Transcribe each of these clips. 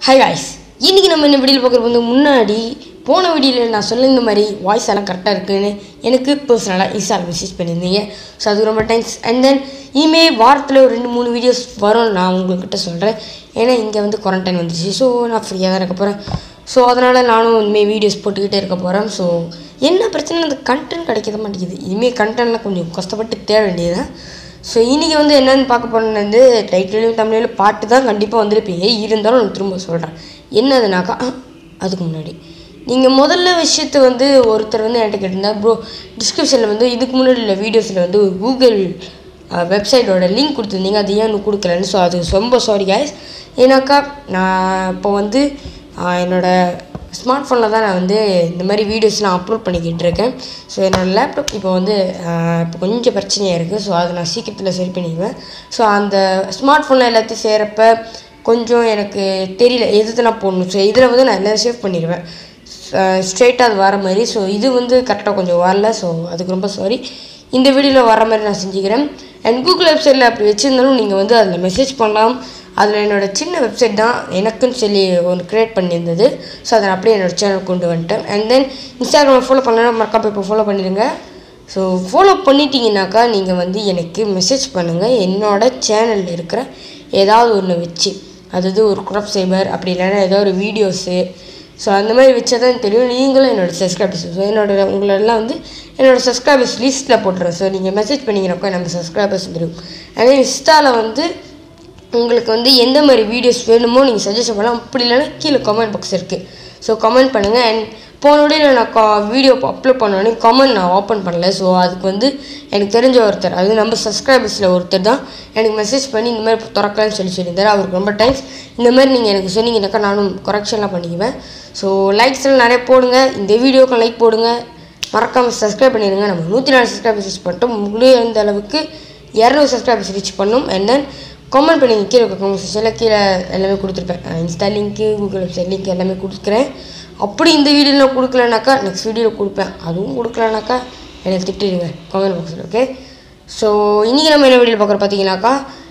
hi guys இன்றைக்கி நம்ம என்ன வீடியோவில் பார்க்குறது வந்து முன்னாடி போன வீடியோவில் நான் சொல்லியிருந்த மாதிரி வாய்ஸ் எல்லாம் கரெக்டாக இருக்குன்னு எனக்கு பர்சனலாக இன்ஸ்டாவில் மெசேஜ் பண்ணியிருந்தீங்க ஸோ அது ரொம்ப தேங்க்ஸ் அண்ட் தென் இனிமேல் வாரத்தில் ஒரு ரெண்டு மூணு வீடியோஸ் வரும் நான் உங்கள்கிட்ட சொல்கிறேன் ஏன்னா இங்கே வந்து குவாரண்டைன் வந்துச்சு ஸோ நான் ஃப்ரீயாக தான் இருக்க போகிறேன் ஸோ அதனால் நானும் இனிமேல் வீடியோஸ் போட்டுக்கிட்டே இருக்க போகிறேன் ஸோ என்ன பிரச்சனை அந்த கண்டென்ட் கிடைக்க மாட்டேங்குது இனிமேல் கண்டென்ட்லாம் கொஞ்சம் கஷ்டப்பட்டு தேட வேண்டியதுதான் ஸோ இன்றைக்கி வந்து என்னென்னு பார்க்க போனது வந்து டைட்டிலும் தமிழிலும் பாட்டு தான் கண்டிப்பாக வந்திருப்பீங்க இருந்தாலும் நான் திரும்ப சொல்கிறேன் என்னதுனாக்கா ஆ, அதுக்கு முன்னாடி நீங்கள் முதல்ல விஷயத்தை வந்து ஒருத்தர் வந்து என்கிட்ட கேட்டிருந்தா ப்ரோ டிஸ்கிரிப்ஷனில் வந்து இதுக்கு முன்னாடி உள்ள வீடியோஸில் வந்து ஒரு கூகுள் வெப்சைட்டோட லிங்க் கொடுத்துருந்தீங்க அது ஏன் இன்னும் கொடுக்கலன்னு ஸோ அது ரொம்ப சாரி guys ஏன்னாக்கா நான் இப்போ வந்து ஆ, என்னோட ஸ்மார்ட் ஃபோனில் தான் நான் வந்து இந்த மாதிரி வீடியோஸ்லாம் அப்லோட் பண்ணிக்கிட்டு இருக்கேன் ஸோ என்னோடய லேப்டாப் இப்போ வந்து ஆஹ், இப்போ கொஞ்சம் பிரச்சனையாக இருக்குது ஸோ அதை நான் சீக்கிரத்தில் சரி பண்ணிடுவேன் ஸோ அந்த ஸ்மார்ட் ஃபோனில் எல்லாத்தையும் செய்கிறப்ப கொஞ்சம் எனக்கு தெரியல எது நான் போடணும் ஸோ இதில் வந்து நான் எல்லாம் சேவ் பண்ணிடுவேன் ஸ்ட்ரெயிட்டாக அது வர மாதிரி ஸோ இது வந்து கரெக்டாக கொஞ்சம் வரல ஸோ அதுக்கு ரொம்ப சாரி இந்த வீடியோவில் வர மாதிரி நான் செஞ்சுக்கிறேன் அண்ட் கூகுள் வெப்சைட்டில் அப்படி வச்சுருந்தாலும் நீங்கள் வந்து அதில் மெசேஜ் பண்ணலாம் அதில் என்னோட சின்ன வெப்சைட் தான் எனக்குன்னு சொல்லி ஒன்று க்ரியேட் பண்ணியிருந்தது ஸோ அதை நான் அப்படியே என்னோட சேனல் கொண்டு வந்துட்டேன் அண்ட் தென் இன்ஸ்டாகிராம் ஃபாலோ பண்ணலாம் மறக்காம இப்போ ஃபாலோ பண்ணிடுங்க ஸோ ஃபாலோ பண்ணிட்டீங்கனாக்கா நீங்கள் வந்து எனக்கு மெசேஜ் பண்ணுங்கள் என்னோட சேனலில் இருக்கிற ஏதாவது ஒன்று வச்சு அதாவது ஒரு க்ராப் சைபர் அப்படி இல்லைன்னா ஏதோ ஒரு வீடியோஸு ஸோ அந்த மாதிரி வச்சா தான் தெரியும் நீங்களும் என்னோட சப்ஸ்கிரைபர்ஸ் ஸோ என்னோட உங்களெல்லாம் வந்து என்னோட சப்ஸ்கிரைபர்ஸ் லிஸ்ட்டில் போட்டுறேன் ஸோ நீங்கள் மெசேஜ் பண்ணிக்கிறப்ப நம்ம சப்ஸ்கிரைபர்ஸ் தெரியும் அதே இன்ஸ்டாவில் வந்து உங்களுக்கு வந்து எந்த மாதிரி வீடியோஸ் வேணுமோ நீங்கள் சஜஷன் பண்ணலாம் அப்படி இல்லைன்னா கீழே கமெண்ட் பாக்ஸ் இருக்குது ஸோ கமெண்ட் பண்ணுங்கள் அண்ட் போன வீடியோவில் நான் கா வீடியோ அப்லோட் பண்ணோடனே கமெண்ட் நான் ஓப்பன் பண்ணல ஸோ அதுக்கு வந்து எனக்கு தெரிஞ்ச ஒருத்தர் அது நம்ம சப்ஸ்கிரைபர்ஸில் ஒருத்தர் தான் எனக்கு மெசேஜ் பண்ணி இந்த மாதிரி திறக்கலான்னு சொல்லி சொல்லியிருந்தாரு அவருக்கு ரொம்ப தேங்க்ஸ் இந்த மாதிரி நீங்கள் எனக்கு சொன்னீங்கன்னாக்கா நானும் கரெக்ஷன்லாம் பண்ணிக்குவேன் ஸோ லைக்ஸ் எல்லாம் நிறைய போடுங்க இந்த வீடியோக்கு லைக் போடுங்க மறக்காமல் சப்ஸ்கிரைப் பண்ணிடுங்க நம்ம நூற்றி நாலு சப்ஸ்கிரைபர்ஸ் ரீச் பண்ணிட்டோம் முடிந்த அளவுக்கு இரநூறு சப்ஸ்கிரைபர்ஸ் ரீச் பண்ணோம் அண்ட் தென் கமெண்ட் பண்ணி கீழே கமெண்ட் செக்ஷனில் கீழே எல்லாமே கொடுத்துருப்பேன் இன்ஸ்டா லிங்க்கு கூகுள் வெப்சைட் லிங்க் எல்லாமே கொடுக்குறேன் அப்படி இந்த வீடியோவில் நான் கொடுக்கலனாக்கா நெக்ஸ்ட் வீடியோவில் கொடுப்பேன் அதுவும் கொடுக்கலனாக்கா என்னை திட்டிடுங்க கமெண்ட் பாக்ஸில் ஓகே ஸோ இன்றைக்கி நம்ம என்ன வீடியோ பார்க்குற பார்த்தீங்கன்னாக்கா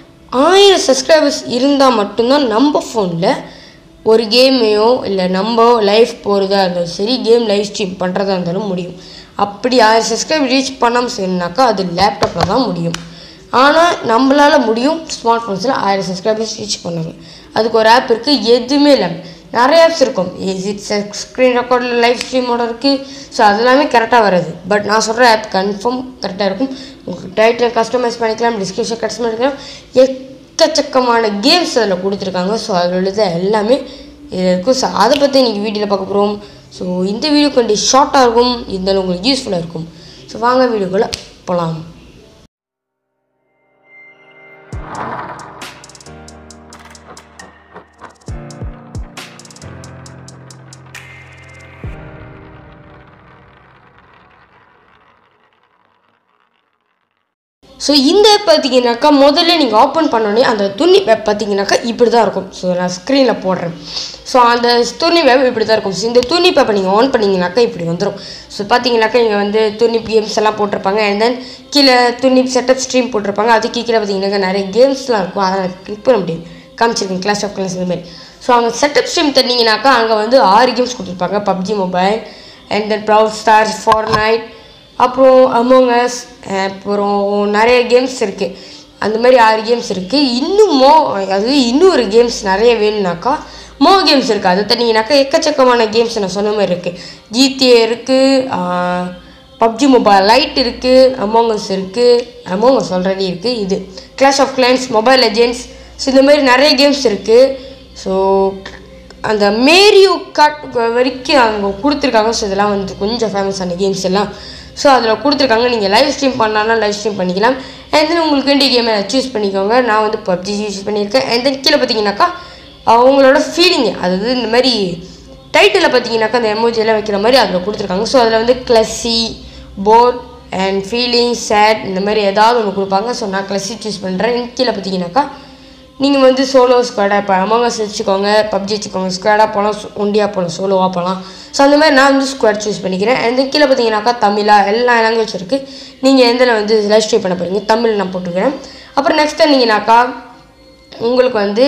ஆயிரம் சப்ஸ்கிரைபர்ஸ் இருந்தால் மட்டும்தான் நம்ம ஃபோனில் ஒரு கேமையோ இல்லை நம்ம லைஃப் போகிறதா இருந்தாலும் சரி கேம் லைவ் ஸ்ட்ரீம் பண்ணுறதா இருந்தாலும் முடியும் அப்படி ஆயிரம் சப்ஸ்கிரைப் ரீச் பண்ணாமல் செய்யணுனாக்கா அது லேப்டாப்பில் தான் முடியும் ஆனால் நம்மளால் முடியும் ஸ்மார்ட் ஃபோன்ஸில் ஆயிரம் சப்ஸ்கிரைபர்ஸ் ரீச் பண்ணாங்க அதுக்கு ஒரு ஆப் இருக்குது எதுவுமே இல்லை நிறைய ஆப்ஸ் இருக்கும் இட் ஸ்க்ரீன் ரெக்கார்டில் லைவ் ஸ்ட்ரீமோட இருக்குது ஸோ அதெல்லாமே கரெக்டாக வராது பட் நான் சொல்கிற ஆப் கன்ஃபார்ம் கரெக்டாக இருக்கும் உங்களுக்கு டைட்டில் கஸ்டமைஸ் பண்ணிக்கலாம் டிஸ்கிரிப்ஷன் கஸ்டமைஸ் பண்ணிக்கலாம் எக்கச்சக்கமான கேம்ஸ் அதில் கொடுத்துருக்காங்க ஸோ அதில் உள்ளது எல்லாமே இதில் இருக்கும் ஸோ அதை பற்றி இன்றைக்கி வீடியோவில் பார்க்க போகிறோம் ஸோ இந்த வீடியோ கொஞ்சம் ஷார்ட்டாக இருக்கும் இருந்தாலும் உங்களுக்கு யூஸ்ஃபுல்லாக இருக்கும் ஸோ வாங்க வீடியோக்குள்ளே போகலாம் ஸோ இந்த ஆப் பார்த்தீங்கன்னாக்கா முதல்ல நீங்கள் ஓப்பன் பண்ணோடனே அந்த துணி வெப் பார்த்தீங்கன்னாக்கா இப்படி தான் இருக்கும் ஸோ நான் ஸ்க்ரீனில் போடுறேன் ஸோ அந்த துணி வெப் இப்படி தான் இருக்கும் ஸோ இந்த துணி பேப்பை நீங்கள் ஆன் பண்ணிங்கனாக்கா இப்படி வந்துடும் ஸோ பார்த்தீங்கன்னாக்கா இங்கே வந்து துணி கேம்ஸ் எல்லாம் போட்டிருப்பாங்க அண்ட் தென் கீழே துணி செட்டப் ஸ்ட்ரீம் போட்டிருப்பாங்க அதுக்கு கீழே பார்த்தீங்கன்னாக்கா நிறைய கேம்ஸ்லாம் இருக்கும் அதை கிளிக் பண்ண முடியும் காமிச்சிருக்கேன் கிளாஸ் ஆஃப் கிளாஸ் இந்த மாதிரி ஸோ அங்கே செட்டப் ஸ்ட்ரீம் தந்தீங்கன்னாக்கா அங்கே வந்து ஆறு கேம்ஸ் கொடுத்துருப்பாங்க PUBG mobile and then Brawl Stars Fortnite அப்புறம் அமோங்கஸ் அப்புறம் நிறைய கேம்ஸ் இருக்குது அந்த மாதிரி ஆறு கேம்ஸ் இருக்குது இன்னும் மோ அது இன்னும் ஒரு கேம்ஸ் நிறைய வேணும்னாக்கா மோ கேம்ஸ் இருக்குது அது தனிங்கனாக்கா எக்கச்சக்கமான கேம்ஸ் நான் சொன்ன மாதிரி இருக்குது ஜிடிஏ இருக்குது பப்ஜி மொபைல் லைட் இருக்குது அமோங்கஸ் இருக்குது அமோங்கஸ் ஆல்ரெடி இருக்குது இது Clash of Clans Mobile Legends so இந்த மாதிரி நிறைய கேம்ஸ் இருக்குது ஸோ அந்த மேரியோ காட் வரைக்கும் அவங்க கொடுத்துருக்காங்க ஸோ இதெல்லாம் வந்து கொஞ்சம் ஃபேமஸான கேம்ஸ் எல்லாம் ஸோ அதில் கொடுத்துருக்காங்க நீங்கள் லைவ் ஸ்ட்ரீம் பண்ணாலும் லைவ் ஸ்ட்ரீம் பண்ணிக்கலாம் அண்ட் தென் உங்களுக்கு வேண்டிய கேமை சூஸ் பண்ணிக்கோங்க நான் வந்து பப்ஜி யூஸ் பண்ணியிருக்கேன் அண்ட் தென் கீழே பார்த்தீங்கன்னாக்கா அவங்களோட ஃபீலிங்கு அதாவது இந்த மாதிரி டைட்டிலில் பார்த்தீங்கன்னாக்கா அந்த எமோஜி எல்லாம் வைக்கிற மாதிரி அதில் கொடுத்துருக்காங்க ஸோ அதில் வந்து கிளஸி போர்ட் அண்ட் ஃபீலிங் சேட் இந்த மாதிரி ஏதாவது ஒன்று கொடுப்பாங்க ஸோ நான் கிளஸி சூஸ் பண்ணுறேன் கீழே பார்த்தீங்கன்னாக்கா நீங்கள் வந்து சோலோ ஸ்குவாடாக இப்போ அமங்கஸ் வச்சுக்கோங்க பப்ஜி வச்சுக்கோங்க ஸ்குவாடாக போகலாம் ஒண்டியாக போகலாம் சோலோவாக போகலாம் ஸோ அந்த மாதிரி நான் வந்து ஸ்குவாட் சூஸ் பண்ணிக்கிறேன் அண்ட் தென் கீழே பார்த்தீங்கன்னாக்கா தமிழா எல்லா லாங்குவேஜ் இருக்குது நீங்கள் எந்தில் வந்து லைவ் ஸ்ட்ரீம் பண்ண போகிறீங்க தமிழ் நான் போட்டுக்கிறேன் அப்புறம் நெக்ஸ்ட் வந்தீங்கன்னாக்கா உங்களுக்கு வந்து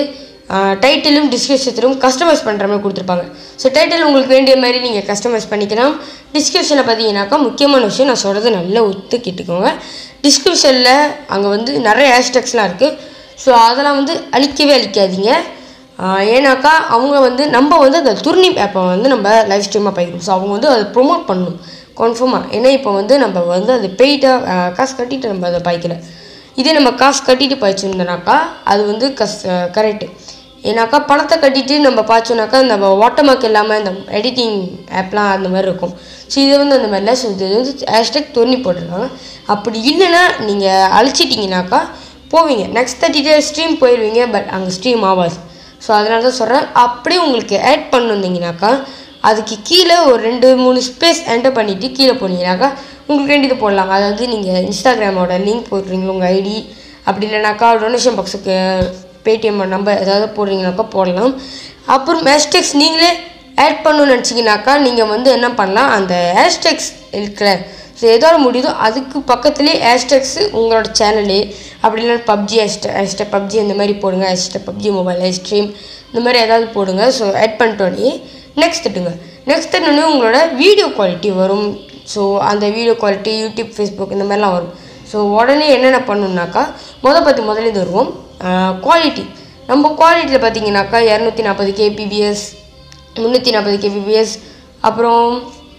டைட்டிலும் டிஸ்கிரிப்ஷத்திலும் கஸ்டமைஸ் பண்ணுற மாதிரி கொடுத்துருப்பாங்க ஸோ டைட்டில் உங்களுக்கு வேண்டிய மாதிரி நீங்கள் கஸ்டமைஸ் பண்ணிக்கலாம் டிஸ்கிரிப்ஷனில் பார்த்தீங்கன்னாக்கா முக்கியமான விஷயம் நான் சொல்கிறது நல்லா ஒத்து கேட்டுக்கோங்க டிஸ்கிரிப்ஷனில் அங்கே வந்து நிறைய ஹேஷ்டேக்ஸ்லாம் இருக்குது ஸோ அதெல்லாம் வந்து அழிக்கவே அழிக்காதீங்க ஆஹ் ஏன்னாக்கா அவங்க வந்து நம்ம வந்து அந்த துர்னி ஆப்பை வந்து நம்ம லைவ் ஸ்ட்ரீமாக பயிரும் ஸோ அவங்க வந்து அதை ப்ரொமோட் பண்ணணும் கன்ஃபார்மாக ஏன்னா இப்போ வந்து நம்ம வந்து அது பெய்டாக காசு கட்டிட்டு நம்ம அதை பாய்க்கல இதே நம்ம காசு கட்டிட்டு பாய்ச்சிருந்தோனாக்கா அது வந்து கஸ் கரெக்டு ஏன்னாக்கா பணத்தை கட்டிட்டு நம்ம பாய்ச்சோனாக்கா நம்ம வாட்டர்மார்க் இல்லாமல் இந்த எடிட்டிங் ஆப்லாம் அந்த மாதிரி இருக்கும் ஸோ இது வந்து அந்த மாதிரில ஸோ இது வந்து ஹேஷ்டேக் துர்னி போட்டிருக்காங்க அப்படி இல்லைன்னா நீங்கள் அழிச்சிட்டிங்கனாக்கா போவீங்க நெக்ஸ்ட் தேர்ட்டி டேஸ் ஸ்ட்ரீம் போயிடுவீங்க பட் அங்கே ஸ்ட்ரீம் ஆகாது ஸோ அதனால தான் சொல்கிறேன் அப்படியே உங்களுக்கு ஆட் பண்ணிருந்தீங்கனாக்கா அதுக்கு கீழே ஒரு ரெண்டு மூணு ஸ்பேஸ் என்டர் பண்ணிவிட்டு கீழே போனீங்கனாக்கா உங்களுக்கு வேண்டியது போடலாம் அதாவது நீங்கள் இன்ஸ்டாகிராமோட லிங்க் போடுறீங்க உங்கள் ஐடி அப்படி இல்லைனாக்கா டொனேஷன் பாக்ஸுக்கு பேடிஎம் நம்பர் ஏதாவது போடுறீங்கனாக்கா போடலாம் அப்புறம் ஹேஷ்டேக்ஸ் நீங்களே ஆட் பண்ணணும்னு நினச்சிங்கனாக்கா நீங்கள் வந்து என்ன பண்ணலாம் அந்த ஹேஷ்டேக்ஸ் இருக்கிற ஸோ எதோட முடியுதோ அதுக்கு பக்கத்துலேயே ஹேஷ்டேக்ஸு உங்களோட சேனலு அப்படி இல்லைன்னா பப்ஜி ஹேஷ்டே ஹேஷ்டேக் பப்ஜி இந்த மாதிரி போடுங்க hashtag PUBG mobile live stream இந்த மாதிரி ஏதாவது போடுங்க ஸோ ஆட் பண்ணிட்டோன்னே நெக்ஸ்ட் திட்டுங்க நெக்ஸ்ட் திட்டோன்னே உங்களோட வீடியோ குவாலிட்டி வரும் ஸோ அந்த வீடியோ குவாலிட்டி யூடியூப் ஃபேஸ்புக் இந்த மாதிரிலாம் வரும் ஸோ உடனே என்னென்ன பண்ணணுன்னாக்கா முத பற்றி முதல்ல இது வருவோம் குவாலிட்டி நம்ம குவாலிட்டியில் பார்த்தீங்கன்னாக்கா இரநூத்தி நாற்பது கேபிபிஎஸ் முந்நூற்றி நாற்பது கேபிபிஎஸ் அப்புறம்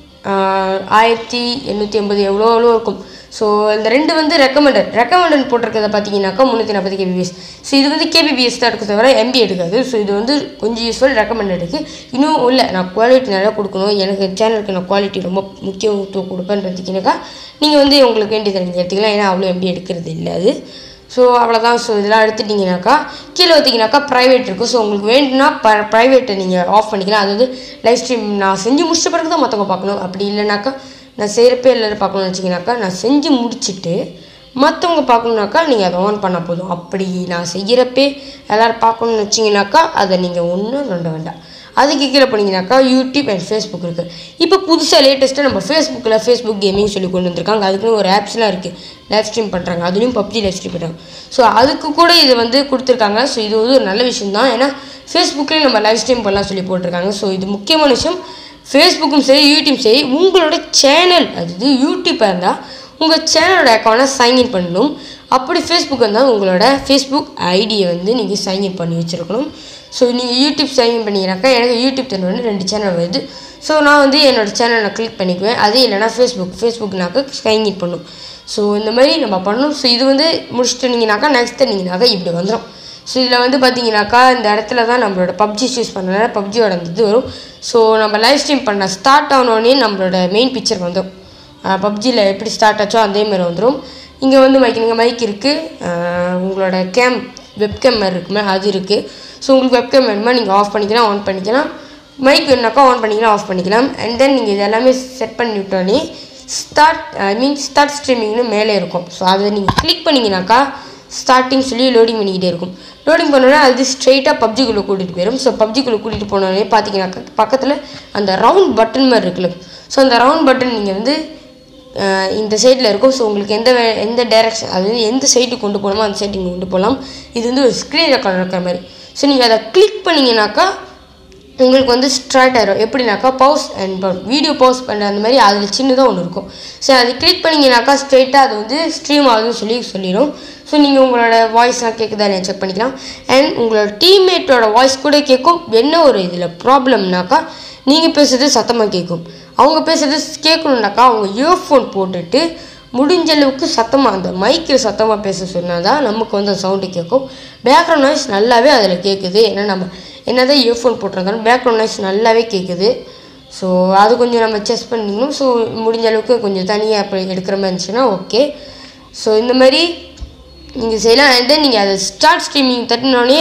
ஆஹ், ஆயிரத்தி எண்ணூற்றி எண்பது எவ்வளோ எவ்வளோ இருக்கும் ஸோ இந்த ரெண்டு வந்து ரெக்கமெண்டட் ரெக்கமெண்டட் போட்டிருக்கிறத பார்த்தீங்கன்னாக்கா முந்நூற்றி நாற்பது கேபிபிஎஸ் ஸோ இது வந்து கேபிபிஎஸ் தான் எடுக்க தவிர எம்பி எடுக்காது ஸோ இது வந்து கொஞ்சம் யூஸ்ஃபுல் ரெக்கமெண்டட் இருக்குது இன்னும் இல்லை நான் குவாலிட்டி நல்லா கொடுக்கணும் எனக்கு சேனலுக்கு நான் குவாலிட்டி ரொம்ப முக்கியத்துவம் கொடுப்பேன்றதுக்குனாக்கா நீங்கள் வந்து உங்களுக்கு வேண்டியதை நீங்கள் எடுத்துக்கலாம் ஏன்னா அவ்வளோ எம்பி எடுக்கிறது இல்லை அது ஸோ அவ்வளோதான் ஸோ இதெல்லாம் எடுத்துட்டிங்கனாக்கா கீழே ஊற்றிங்கனாக்கா ப்ரைவேட் இருக்கும் ஸோ உங்களுக்கு வேணும்னா ப ப்ரைவேட்டை நீங்கள் ஆஃப் பண்ணிக்கலாம் அதாவது லைவ் ஸ்ட்ரீம் நான் செஞ்சு முடிச்ச பிறகு தான் மற்றவங்க பார்க்கணும் அப்படி இல்லைனாக்கா நான் செய்கிறப்பே எல்லோரும் பார்க்கணும்னு வச்சிங்கனாக்கா நான் செஞ்சு முடிச்சுட்டு மற்றவங்க பார்க்கணுனாக்கா நீங்கள் அதை ஆன் பண்ணால் போதும் அப்படி நான் செய்கிறப்பே எல்லோரும் பார்க்கணும்னு வச்சிங்கனாக்கா அதை நீங்கள் ஒன்றும் ரெண்டு வேண்டாம் அதுக்கு கீழே போனீங்கன்னாக்கா யூடியூப் அண்ட் ஃபேஸ்புக் இருக்குது இப்போ புதுசாக லேட்டஸ்ட்டாக நம்ம ஃபேஸ்புக்கில் ஃபேஸ்புக் கேமிங் சொல்லி கொண்டு வந்திருக்காங்க அதுக்குன்னு ஒரு ஆப்ஸ்லாம் இருக்குது லைவ் ஸ்ட்ரீம் பண்ணுறாங்க அதுலேயும் பப்ஜி லைவ் ஸ்ட்ரீம் பண்ணுறாங்க ஸோ அதுக்கு கூட இது வந்து கொடுத்துருக்காங்க ஸோ இது வந்து ஒரு நல்ல விஷயம் தான் ஏன்னா ஃபேஸ்புக்லேயும் நம்ம லைவ் ஸ்ட்ரீம் பண்ணலாம் சொல்லி போட்டிருக்காங்க ஸோ இது முக்கியமான விஷயம் ஃபேஸ்புக்கும் சரி யூடியூப் சரி உங்களோட சேனல் அது யூடியூப்பாக இருந்தால் உங்கள் சேனலோட அக்கௌண்ட்டை சைன்இன் பண்ணணும் அப்படி ஃபேஸ்புக் இருந்தால் உங்களோட ஃபேஸ்புக் ஐடியை வந்து நீங்கள் சைன்இன் பண்ணி வச்சுருக்கணும் ஸோ நீங்கள் யூடியூப் சைன்இன் பண்ணிங்கனாக்கா எனக்கு யூடியூப் தரணும் ரெண்டு சேனல் வருது ஸோ நான் வந்து என்னோடய சேனலை கிளிக் பண்ணிக்குவேன் அதே இல்லைனா ஃபேஸ்புக் ஃபேஸ்புக்னாக்கா சைன்இன் பண்ணும் ஸோ இந்த மாதிரி நம்ம பண்ணணும் ஸோ இது வந்து முடிச்சுட்டுனீங்கனாக்கா நெக்ஸ்ட் நீங்கனாக்கா இப்படி வந்துடும் ஸோ இதில் வந்து பார்த்தீங்கன்னாக்கா இந்த இடத்துல தான் நம்மளோட பப்ஜி சூஸ் பண்ணனால பப்ஜியோட அந்த இது வரும் ஸோ நம்ம லைவ் ஸ்ட்ரீம் பண்ண ஸ்டார்ட் ஆனோடனே நம்மளோட மெயின் பிக்சர் வந்துடும் பப்ஜியில் எப்படி ஸ்டார்ட் ஆச்சோ அதே மாதிரி வந்துடும் இங்கே வந்து மைக் நீங்கள் மைக் இருக்குது உங்களோட கேம் வெப்கேம் மாதிரி இருக்குமே அது இருக்குது ஸோ உங்களுக்கு வெப்கேம் வேணுமா நீங்கள் ஆஃப் பண்ணிக்கலாம் ஆன் பண்ணிக்கலாம் மைக் வேணுனாக்கா ஆன் பண்ணிக்கலாம் ஆஃப் பண்ணிக்கலாம் அண்ட் தென் நீங்கள் இது எல்லாமே செட் பண்ணி விட்டோன்னே ஸ்டார்ட் ஐ மீன் ஸ்டார்ட் ஸ்ட்ரீமிங்னு மேலே இருக்கும் ஸோ அதை நீங்கள் கிளிக் பண்ணிங்கனாக்கா ஸ்டார்டிங் சொல்லி லோடிங் பண்ணிக்கிட்டே இருக்கும் லோடிங் பண்ணோன்னா அது ஸ்ட்ரெயிட்டாக பப்ஜிக்குள்ளே கூட்டிகிட்டு போயிடும் ஸோ பப்ஜிக்குள்ளே கூட்டிகிட்டு போனோடனே பார்த்தீங்கன்னாக்கா பக்கத்தில் அந்த ரவுண்ட் பட்டன் மாதிரி இருக்குல்ல ஸோ அந்த ரவுண்ட் பட்டன் நீங்கள் வந்து அஹ், இந்த சைடில் இருக்கும் ஸோ உங்களுக்கு எந்த வே எந்த டைரக்ஷன் அதாவது எந்த சைட்டுக்கு கொண்டு போகணுமோ அந்த சைட்டுக்கு நீங்கள் கொண்டு போகலாம் இது வந்து ஒரு ஸ்க்ரீன் ரெக்கார்ட் இருக்கிற மாதிரி ஸோ நீங்கள் அதை கிளிக் பண்ணிங்கனாக்கா உங்களுக்கு வந்து ஸ்டார்ட் ஆயிரும் எப்படினாக்கா பவுஸ் அண்ட் வீடியோ பவுஸ் பண்ணுற அந்த மாதிரி அதில் சின்னதாக ஒன்று இருக்கும் ஸோ அது கிளிக் பண்ணிங்கனாக்கா ஸ்ட்ரெயிட்டாக அது வந்து ஸ்ட்ரீம் ஆகுதுன்னு சொல்லி சொல்லிடும் ஸோ நீங்கள் உங்களோட வாய்ஸ்லாம் கேட்குதா இல்லையா செக் பண்ணிக்கலாம் அண்ட் உங்களோட டீம்மேட்டோட வாய்ஸ் கூட கேட்கும் என்ன ஒரு இதில் ப்ராப்ளம்னாக்கா நீங்கள் பேசுறது சத்தமாக கேட்கும் அவங்க பேசுறது கேட்கணுன்னாக்கா அவங்க இயர்ஃபோன் போட்டுட்டு முடிஞ்ச அளவுக்கு சத்தமாக அந்த மைக்கில் சத்தமாக பேச சொன்னால் தான் நமக்கு வந்து அந்த சவுண்டு கேட்கும் பேக்ரவுண்ட் நாய்ஸ் நல்லாவே அதில் கேட்குது ஏன்னா நம்ம என்னதான் இயர்ஃபோன் போட்டிருந்தாலும் பேக்ரவுண்ட் நாய்ஸ் நல்லாவே கேட்குது ஸோ அது கொஞ்சம் நம்ம செஸ் பண்ணிக்கணும் ஸோ முடிஞ்ச அளவுக்கு கொஞ்சம் தனியாக அப்படி எடுக்கிற மாதிரி இருந்துச்சுன்னா ஓகே ஸோ இந்த மாதிரி நீங்கள் செய்யலாம் அண்ட் தென் நீங்கள் அதை ஸ்டார்ட் ஸ்ட்ரீமிங் தட்டினோடனே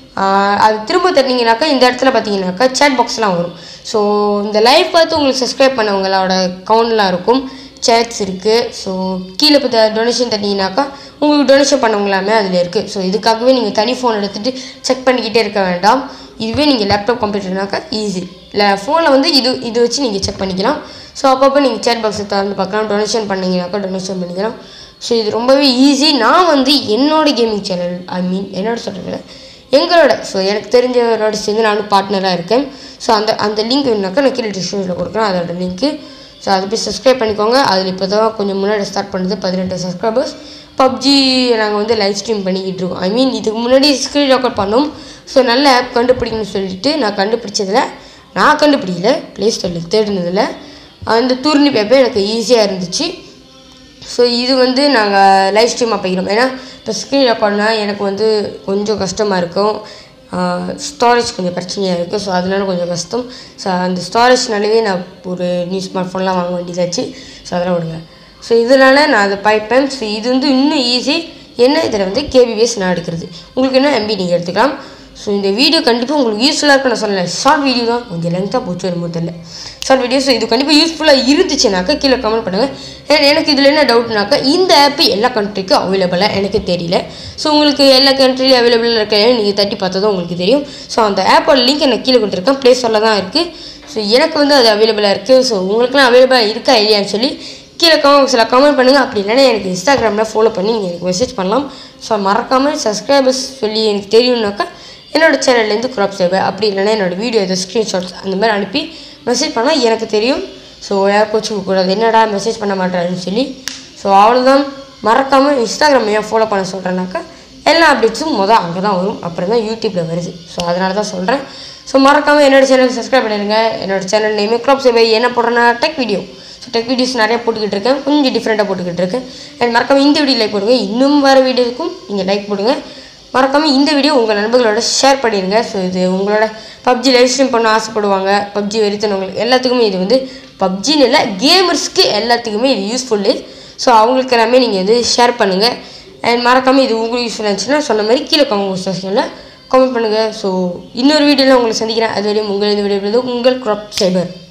அது திரும்ப தட்டினீங்கனாக்கா இந்த இடத்துல பார்த்தீங்கன்னாக்கா சேட் பாக்ஸ்லாம் வரும் ஸோ இந்த லைவ் பார்த்து உங்களுக்கு சப்ஸ்கிரைப் பண்ணவங்களோட அக்கௌண்ட்லாம் இருக்கும் சேட்ஸ் இருக்குது ஸோ கீழே இப்போ டொனேஷன் தட்டிங்கனாக்கா உங்களுக்கு டொனேஷன் பண்ணவங்களாமே அதில் இருக்குது ஸோ இதுக்காகவே நீங்கள் தனி ஃபோன் எடுத்துகிட்டு செக் பண்ணிக்கிட்டே இருக்க வேண்டாம் இதுவே நீங்கள் லேப்டாப் கம்ப்யூட்டர்னாக்கா ஈஸி இல்லை ஃபோனில் வந்து இது இது வச்சு நீங்கள் செக் பண்ணிக்கலாம் ஸோ அப்பப்போ நீங்கள் சேட் பாக்ஸை திறந்து பார்க்கலாம் டொனேஷன் பண்ணீங்கனாக்கா டொனேஷன் பண்ணிக்கலாம் ஸோ இது ரொம்பவே ஈஸி நான் வந்து என்னோட கேமிங் சேனல் ஐ மீன் என்னோட சொல்கிறேன் எங்களோட ஸோ எனக்கு தெரிஞ்சவரோட சேர்ந்து நானும் பார்ட்னராக இருக்கேன் ஸோ அந்த அந்த லிங்க் வேணுனாக்கா நான் கீழே டிஸ்கிரிப்ஷனில் கொடுக்குறேன் அதோட லிங்க்கு ஸோ அதை போய் சப்ஸ்கிரைப் பண்ணிக்கோங்க அதில் இப்போ தான் கொஞ்சம் முன்னாடி ஸ்டார்ட் பண்ணுது பதினெட்டு சப்ஸ்கிரைபர்ஸ் பப்ஜி நாங்கள் வந்து லைவ் ஸ்ட்ரீம் பண்ணிக்கிட்டு இருக்கோம் ஐ மீன் இதுக்கு முன்னாடி ஸ்க்ரீன் ரெக்கார்ட் பண்ணோம் ஸோ நல்ல ஆப் கண்டுபிடிக்கணும்னு சொல்லிட்டு நான் கண்டுபிடிச்சதில் நான் கண்டுபிடிக்கல ப்ளே ஸ்டோரில் தேடினதில் அந்த தூர்ணி பேப்பர் எனக்கு ஈஸியாக இருந்துச்சு ஸோ இது வந்து நாங்கள் லைவ் ஸ்ட்ரீமாக பண்ணிக்கிறோம் ஏன்னா இப்போ ஸ்க்ரீன் ரெக்கார்ட்னா எனக்கு வந்து கொஞ்சம் கஷ்டமாக இருக்கும் ஸ்டோரேஜ் கொஞ்சம் பிரச்சனையாக இருக்குது ஸோ அதனால கொஞ்சம் கஷ்டம் ஸோ அந்த ஸ்டோரேஜ்னாலேயே நான் ஒரு நியூ ஸ்மார்ட் ஃபோன்லாம் வாங்க வேண்டியதாச்சு ஸோ அதெல்லாம் விடுங்க ஸோ இதனால் நான் அதை பைப்பேன் ஸோ இது வந்து இன்னும் ஈஸி என்ன இதில் வந்து கேபிபிஎஸ் நான் எடுக்கிறது உங்களுக்கு என்ன எம்பி நீங்கள் எடுத்துக்கலாம் ஸோ இந்த வீடியோ கண்டிப்பாக உங்களுக்கு யூஸ்ஃபுல்லாக இருக்குன்னு நான் சொல்லலை ஷார்ட் வீடியோ தான் கொஞ்சம் லென்த்தாக போச்சு என்னமோ தெரியல ஷார்ட் வீடியோ ஸோ இது கண்டிப்பாக யூஸ்ஃபுல்லாக இருந்துச்சுனாக்கா கீழே கமெண்ட் பண்ணுங்கள் And எனக்கு இதில் என்ன டவுட்னாக்கா இந்த ஆப் எல்லா கண்ட்ரிக்கும் அவைலபிளாக எனக்கு தெரியல ஸோ உங்களுக்கு எல்லா கண்ட்ரிலையும் அவைலபிளாக இருக்க நீங்கள் தட்டி பார்த்ததும் உங்களுக்கு தெரியும் ஸோ அந்த ஆப்போட லிங்க் எனக்கு கீழே கொடுத்துருக்கேன் ப்ளே ஸ்டோரில் தான் இருக்குது ஸோ எனக்கு வந்து அது அவைலபிளாக இருக்குது ஸோ உங்களுக்குலாம் அவைலபிளாக இருக்கா இல்லையான்னு சொல்லி கீழே கமெண்ட்ஸில் கமெண்ட் பண்ணுங்கள் அப்படி இல்லைன்னா எனக்கு இன்ஸ்டாகிராமில் ஃபாலோ பண்ணி நீங்கள் எனக்கு மெசேஜ் பண்ணலாம் ஸோ மறக்காமல் சப்ஸ்கிரைபர்ஸ் சொல்லி எனக்கு தெரியும்னாக்கா என்னோட சேனல்லேருந்து க்ராப் செய்வேன் அப்படி இல்லைன்னா என்னோடய வீடியோ எதாவது ஸ்க்ரீன்ஷாட்ஸ் அந்த மாதிரி அனுப்பி மெசேஜ் பண்ணால் எனக்கு தெரியும் ஸோ யார் கோச்சிங் கூடாது என்னடா மெசேஜ் பண்ண மாட்டாருன்னு சொல்லி ஸோ அவ்வளோதான் மறக்காமல் இன்ஸ்டாகிராம் ஏன் ஃபாலோ பண்ண சொல்கிறேன்னாக்கா எல்லா அப்டேட்ஸும் மொதல் அங்கே தான் வரும் அப்புறம் தான் யூடியூப்பில் வருது ஸோ அதனால தான் சொல்கிறேன் ஸோ மறக்காமல் என்னோட சேனலுக்கு சப்ஸ்கிரைப் பண்ணிடுங்க என்னோட சேனல் நேமே க்ராப் சேவை என்ன போடுறேன்னா tech video so tech videos நிறைய போட்டுக்கிட்டு இருக்கேன் கொஞ்சம் டிஃப்ரெண்ட்டாக போட்டுக்கிட்டு இருக்கேன் அண்ட் மறக்காமல் இந்த வீடியோ லைக் போடுங்க இன்னும் வர வீடியோக்கும் நீங்கள் லைக் போடுங்க மறக்காமல் இந்த வீடியோ உங்கள் நண்பர்களோட ஷேர் பண்ணிடுங்க ஸோ இது உங்களோட பப்ஜி லைவ் ஸ்ட்ரீம் பண்ண ஆசைப்படுவாங்க பப்ஜி வெறித்தனவங்களுக்கு எல்லாத்துக்குமே இது வந்து பப்ஜின்னு இல்லை கேமர்ஸ்க்கு எல்லாத்துக்குமே இது யூஸ்ஃபுல்லு ஸோ அவங்களுக்கு எல்லாமே நீங்கள் வந்து ஷேர் பண்ணுங்கள் அண்ட் மறக்காமல் இது உங்களுக்கு யூஸ்ஃபுல்லாக இருந்துச்சுன்னா சொன்ன மாதிரி கீழே கமெண்ட் செக்ஷனில் கமெண்ட் பண்ணுங்கள் ஸோ இன்னொரு வீடியோவில் உங்களை சந்திக்கிறேன் அது வரையும் உங்கள் இந்த வீடியோ உங்கள் க்ராப் சைபர்